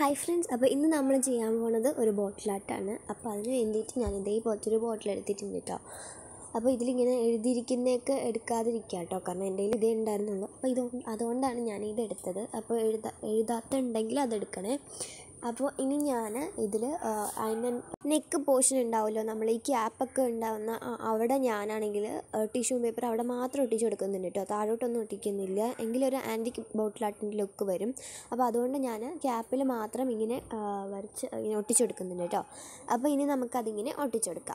hi friends അപ്പോൾ ഇന്ന് നമ്മൾ ചെയ്യാൻ പോണത് ഒരു ബോട്ടിലാട്ടാണ് അപ്പോൾ അതിന് വേണ്ടിയിട്ട് ഞാൻ ഇതേപോലത്തെ ഒരു ബോട്ടിൽ എടുത്തിട്ടുണ്ട് കേട്ടോ അപ്പോൾ ഇതിലിങ്ങനെ എഴുതിയിരിക്കുന്നതൊക്കെ എടുക്കാതിരിക്കുക കേട്ടോ കാരണം എൻ്റെ കയ്യിൽ ഇതേ ഉണ്ടായിരുന്നുള്ളൂ അപ്പോൾ ഇത് അതുകൊണ്ടാണ് ഞാൻ ഇത് എടുത്തത് അപ്പോൾ എഴുതാ എഴുതാത്ത ഉണ്ടെങ്കിൽ അതെടുക്കണേ അപ്പോൾ ഇനി ഞാൻ ഇതിൽ അതിൻ്റെ നെക്ക് പോർഷൻ ഉണ്ടാവുമല്ലോ നമ്മൾ ഈ ക്യാപ്പൊക്കെ ഉണ്ടാവുന്ന ആ- അവിടെ ഞാനാണെങ്കിൽ ടിഷ്യൂ പേപ്പർ അവിടെ മാത്രം ഒട്ടിച്ച് കൊടുക്കുന്നുണ്ട് കേട്ടോ താഴോട്ടൊന്നും ഒട്ടിക്കുന്നില്ല എങ്കിലൊരു ആൻറ്റിക് ബോട്ടിലാട്ടിൻ്റെ ലുക്ക് വരും അപ്പോൾ അതുകൊണ്ട് ഞാൻ ക്യാപ്പിൽ മാത്രം ഇങ്ങനെ ആ, വരച്ച് ഇങ്ങനെ ഒട്ടിച്ച് കൊടുക്കുന്നുണ്ട് കേട്ടോ അപ്പോൾ ഇനി നമുക്കതിങ്ങനെ ഒട്ടിച്ചെടുക്കാം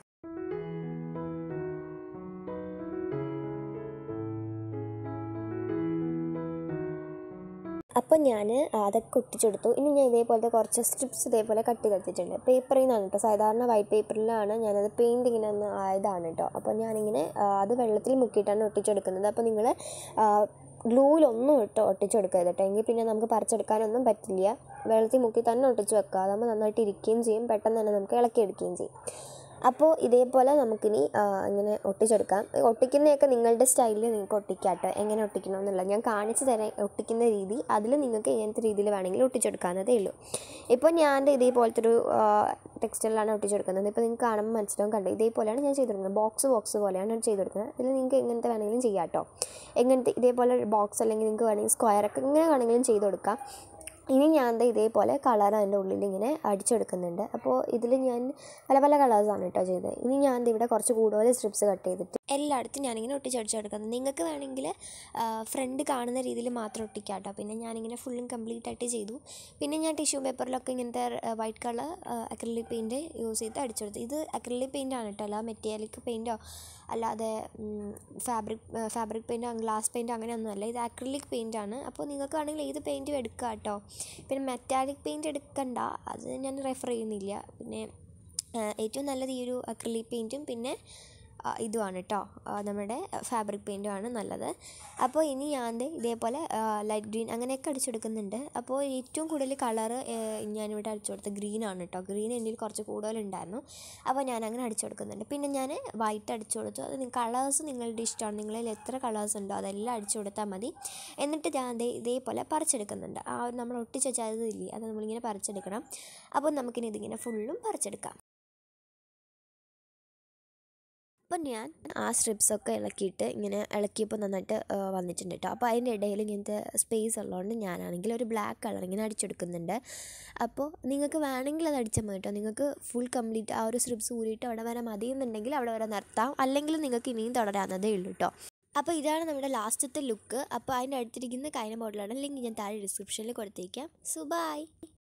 അപ്പോൾ ഞാൻ അതൊക്കെ ഒട്ടിച്ചെടുത്തു ഇനി ഞാൻ ഇതേപോലത്തെ കുറച്ച് സ്ട്രിപ്സ് ഇതേപോലെ കട്ട് ചെയ്തെടുത്തിട്ടുണ്ട് പേപ്പറിൽ നിന്നാണ് കേട്ടോ സാധാരണ വൈറ്റ് പേപ്പറിലാണ് ഞാനത് പെയിൻറ് ഇങ്ങനെ ഒന്ന് ആയതാണ് കേട്ടോ അപ്പോൾ ഞാനിങ്ങനെ ആ, അത് വെള്ളത്തിൽ മുക്കിയിട്ടാണ് ഒട്ടിച്ചെടുക്കുന്നത് അപ്പോൾ നിങ്ങൾ ഗ്ലൂവിലൊന്നും ഇട്ട് ഒട്ടിച്ചെടുക്കരുത് കേട്ടോ എങ്കിൽ പിന്നെ നമുക്ക് പറിച്ചെടുക്കാനൊന്നും പറ്റില്ല വെള്ളത്തിൽ മുക്കി തന്നെ ഒട്ടിച്ച് വെക്കുക അതാകുമ്പോൾ നന്നായിട്ട് ഇരിക്കുകയും ചെയ്യും പെട്ടെന്ന് തന്നെ നമുക്ക് ഇളക്കിയെടുക്കുകയും ചെയ്യും അപ്പോൾ ഇതേപോലെ നമുക്കിനി ആ, ഇങ്ങനെ ഒട്ടിച്ചെടുക്കാം ഈ ഒട്ടിക്കുന്നതൊക്കെ നിങ്ങളുടെ സ്റ്റൈലിൽ നിങ്ങൾക്ക് ഒട്ടിക്കാം കേട്ടോ എങ്ങനെ ഒട്ടിക്കണമെന്നുള്ള ഞാൻ കാണിച്ചു തരാം ഒട്ടിക്കുന്ന രീതി അതിൽ നിങ്ങൾക്ക് ഇങ്ങനത്തെ രീതിയിൽ വേണമെങ്കിൽ ഒട്ടിച്ചെടുക്കാവുന്നതേ ഉള്ളൂ ഇപ്പോൾ ഞാൻ ദേ ഇതേപോലത്തെ ഒരു ടെക്സ്റ്റൈലാണ് ഒട്ടിച്ചെടുക്കുന്നത് ഇപ്പോൾ നിങ്ങൾക്ക് കാണുമ്പോൾ മനസ്സിലാവും കണ്ടു ഇതേപോലെയാണ് ഞാൻ ചെയ്തെടുക്കുന്നത് ബോക്സ് ബോക്സ് പോലെയാണ് ഞാൻ ചെയ്തെടുക്കുന്നത് ഇതിൽ നിങ്ങൾക്ക് എങ്ങനത്തെ വേണമെങ്കിലും ചെയ്യാം കേട്ടോ എങ്ങനത്തെ ഇതേപോലെ ബോക്സ് അല്ലെങ്കിൽ നിങ്ങൾക്ക് വേണമെങ്കിൽ സ്ക്വയറൊക്കെ ഇങ്ങനെ വേണമെങ്കിലും ചെയ്ത് കൊടുക്കാം ഇനി ഞാൻ ദേ ഇതേപോലെ കളർ അതിൻ്റെ ഉള്ളിൽ ഇങ്ങനെ അടിച്ചെടുക്കുന്നുണ്ട് അപ്പോൾ ഇതിൽ ഞാൻ പല പല കളേഴ്സാണ് കേട്ടോ ചെയ്തത് ഇനി ഞാൻ ദേ ഇവിടെ കുറച്ച് കൂടുതൽ സ്ട്രിപ്സ് കട്ട് ചെയ്തിട്ട് എല്ലായിടത്തും ഞാനിങ്ങനെ ഒട്ടിച്ചടിച്ചെടുക്കുന്നത് നിങ്ങൾക്ക് വേണമെങ്കിൽ ഫ്രണ്ട് കാണുന്ന രീതിയിൽ മാത്രം ഒട്ടിക്കാം കേട്ടോ പിന്നെ ഞാനിങ്ങനെ ഫുള്ളും കംപ്ലീറ്റ് ആയിട്ട് ചെയ്തു പിന്നെ ഞാൻ ടിഷ്യൂ പേപ്പറിലൊക്കെ ഇങ്ങനത്തെ white colour acrylic paint use ചെയ്ത് അടിച്ചെടുത്തു ഇത് അക്രലിക് പെയിൻ്റ് ആണ് കേട്ടോ അല്ല മെറ്റാലിക് പെയിൻറ്റോ അല്ലാതെ ഫാബ്രിക് ഫാബ്രിക് പെയിൻറ്റോ ഗ്ലാസ് പെയിൻറ്റോ അങ്ങനെയൊന്നും അല്ല ഇത് അക്രലിക് പെയിൻ്റ് ആണ് അപ്പോൾ നിങ്ങൾക്ക് വേണമെങ്കിൽ ഏത് പെയിൻറ്റും എടുക്കാം കേട്ടോ പിന്നെ മെറ്റാലിക് പെയിൻറ്റ് എടുക്കണ്ട അത് ഞാൻ റെഫർ ചെയ്യുന്നില്ല പിന്നെ ആ, ഏറ്റവും നല്ലത് ഈ ഒരു അക്രലിക് പെയിൻറ്റും പിന്നെ ആ, ഇതുമാണ് കേട്ടോ ആ, നമ്മുടെ ഫാബ്രിക് പെയിൻറ്റുമാണ് നല്ലത് അപ്പോൾ ഇനി ഞാൻ ദേ ഇതേപോലെ ലൈറ്റ് ഗ്രീൻ അങ്ങനെയൊക്കെ അടിച്ചെടുക്കുന്നുണ്ട് അപ്പോൾ ഏറ്റവും കൂടുതൽ കളറ് ഞാനിവിടെ അടിച്ചു കൊടുത്തത് ഗ്രീനാണ് കേട്ടോ ഗ്രീൻ എൻ്റെ കയ്യിൽ കുറച്ച് കൂടുതലുണ്ടായിരുന്നു അപ്പോൾ ഞാൻ അങ്ങനെ അടിച്ചു കൊടുക്കുന്നുണ്ട് പിന്നെ ഞാൻ വൈറ്റ് അടിച്ചു കൊടുത്തു അത് കളേഴ്സ് നിങ്ങളുടെ ഇഷ്ടമാണ് നിങ്ങളിൽ എത്ര കളേഴ്സ് ഉണ്ടോ അതെല്ലാം അടിച്ചു കൊടുത്താൽ മതി എന്നിട്ട് ഞാൻ ദേ ഇതേപോലെ പറിച്ചെടുക്കുന്നുണ്ട് ആ ഒരു നമ്മൾ ഒട്ടിച്ച ചതില്ലേ അത് നമ്മളിങ്ങനെ പറിച്ചെടുക്കണം അപ്പോൾ നമുക്കിനി ഇതിങ്ങനെ ഫുള്ളും പറിച്ചെടുക്കാം അപ്പം ഞാൻ ആ സ്ട്രിപ്സൊക്കെ ഇളക്കിയിട്ട് ഇങ്ങനെ ഇളക്കിയപ്പോൾ നന്നായിട്ട് ആ, വന്നിട്ടുണ്ട് കേട്ടോ അപ്പോൾ അതിൻ്റെ ഇടയിൽ ഇങ്ങനത്തെ സ്പേസ് ഉള്ളതുകൊണ്ട് ഞാനാണെങ്കിൽ ഒരു ബ്ലാക്ക് കളർ ഇങ്ങനെ അടിച്ചെടുക്കുന്നുണ്ട് അപ്പോൾ നിങ്ങൾക്ക് വേണമെങ്കിൽ അത് അടിച്ചാൽ മതി കേട്ടോ നിങ്ങൾക്ക് ഫുൾ കംപ്ലീറ്റ് ആ ഒരു സ്ട്രിപ്സ് ഊരിയിട്ട് അവിടെ വരെ മതിയെന്നുണ്ടെങ്കിൽ അവിടെ വരെ നിർത്താം അല്ലെങ്കിൽ നിങ്ങൾക്ക് ഇനിയും തുടരാവുന്നതേ ഉള്ളൂ കേട്ടോ അപ്പോൾ ഇതാണ് നമ്മുടെ ലാസ്റ്റത്തെ ലുക്ക് അപ്പോൾ അതിൻ്റെ അടുത്തിരിക്കുന്ന കൈന മോഡലാണ് ലിങ്ക് ഞാൻ താഴെ ഡിസ്ക്രിപ്ഷനിൽ കൊടുത്തേക്കാം സോ ബൈ